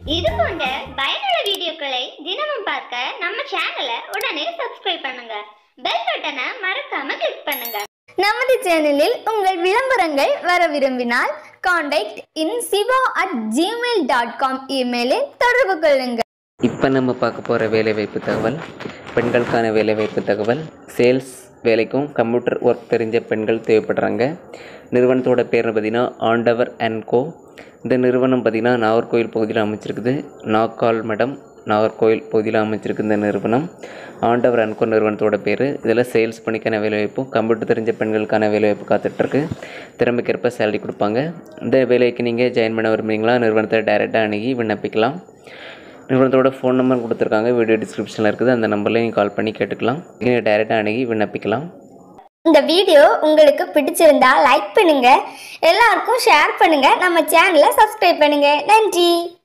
இது போன்ற பயனுள்ள வீடியோக்களை தினமும் பார்க்க நம்ம சேனலை உடனே சப்ஸ்கிரைப் பண்ணுங்க பெல் பட்டனை மறக்காம கிளிக் பண்ணுங்க நமது சேனலில் உங்கள் விளம்பரங்கள் வர விரும்பினால் contact in Shiva at Gmail dot com இமெயிலில் தொடர்பு கொள்ளுங்கள் இப்போ நம்ம பார்க்க போகிற வேலைவாய்ப்பு தகவல் பெண்களுக்கான வேலைவாய்ப்பு தகவல் சேல்ஸ் வேலைக்கும் கம்ப்யூட்டர் ஒர்க் தெரிஞ்ச பெண்கள் தேவைப்படுறாங்க நிறுவனத்தோட பேர் பார்த்தீங்கன்னா ஆண்டவர் அண்ட் கோ இந்த நிறுவனம் பார்த்திங்கன்னா நாகர்கோவில் பகுதியில் அமைச்சிருக்குது நாக்கால் மடம் நாகர்கோவில் பகுதியில் அமைச்சிருக்கு இந்த நிறுவனம் ஆண்டவர் அன்கோ நிறுவனத்தோட பேர் இதில் சேல்ஸ் பணிக்கான வேலைவாய்ப்பும் கம்ப்யூட்டர் தெரிஞ்ச பெண்களுக்கான வேலைவாய்ப்பு காத்துட்ருக்கு திறமைக்கேற்ப சேலரி கொடுப்பாங்க இந்த வேலைக்கு நீங்கள் ஜாயின் பண்ண விரும்புறீங்களா நிறுவனத்தை டைரெக்டாக அணுகி விண்ணப்பிக்கலாம் நிறுவனத்தோட ஃபோன் நம்பர் கொடுத்துருக்காங்க வீடியோ டிஸ்கிரிப்ஷனில் இருக்குது அந்த நம்பரில் நீங்கள் கால் பண்ணி கேட்டுக்கலாம் நீங்கள் டைரெக்டாக அணுகி விண்ணப்பிக்கலாம் இந்த வீடியோ உங்களுக்கு பிடிச்சிருந்தா லைக் பண்ணுங்க எல்லாருக்கும் ஷேர் பண்ணுங்க நம்ம சேனலை சப்ஸ்கிரைப் பண்ணுங்க நன்றி